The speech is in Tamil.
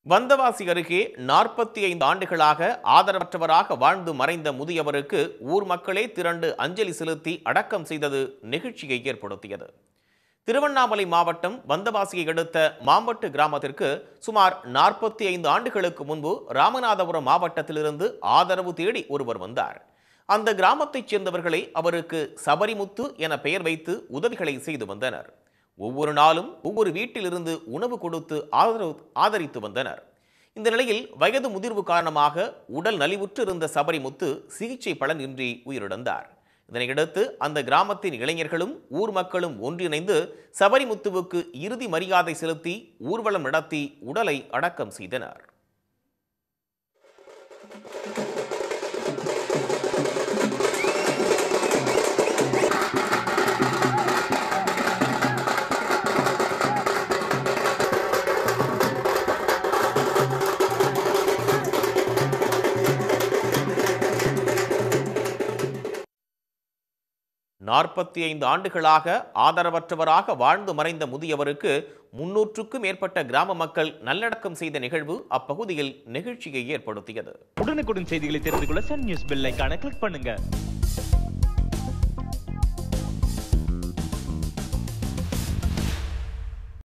வந்தவாசி அருகே நாற்பத்தி ஐந்து ஆண்டுகளாக ஆதரவற்றவராக வாழ்ந்து மறைந்த முதியவருக்கு ஊர் மக்களே திரண்டு அஞ்சலி செலுத்தி அடக்கம் செய்தது நெகிழ்ச்சியை ஏற்படுத்தியது திருவண்ணாமலை மாவட்டம் வந்தவாசியை அடுத்த மாம்பட்டு கிராமத்திற்கு சுமார் நாற்பத்தி ஐந்து ஆண்டுகளுக்கு முன்பு ராமநாதபுரம் மாவட்டத்திலிருந்து ஆதரவு தேடி ஒருவர் வந்தார் அந்த கிராமத்தைச் சேர்ந்தவர்களே அவருக்கு சபரிமுத்து என பெயர் வைத்து உதவிகளை செய்து வந்தனர் ஒவ்வொரு நாளும் ஒவ்வொரு வீட்டிலிருந்து உணவு கொடுத்து ஆதரவு ஆதரித்து வந்தனர் இந்த நிலையில் வயது முதிர்வு காரணமாக உடல் நலிவுற்று இருந்த சபரிமுத்து சிகிச்சை பலனின்றி உயிரிழந்தார் இதனையடுத்து அந்த கிராமத்தின் இளைஞர்களும் ஊர் மக்களும் ஒன்றிணைந்து சபரிமுத்துவுக்கு இறுதி மரியாதை செலுத்தி ஊர்வலம் நடத்தி உடலை அடக்கம் செய்தனர் நாற்பத்தி ஐந்து ஆண்டுகளாக ஆதரவற்றவராக வாழ்ந்து மறைந்த முதியவருக்கு முன்னூற்றுக்கும் மேற்பட்ட கிராம மக்கள் நல்லடக்கம் செய்த நிகழ்வு அப்பகுதியில் நெகிழ்ச்சியை ஏற்படுத்தியது உடனுக்குடன் செய்திகளை தெரிந்து கொள்ள சன் நியூஸ் பெல் ஐகானை கிளிக் பண்ணுங்க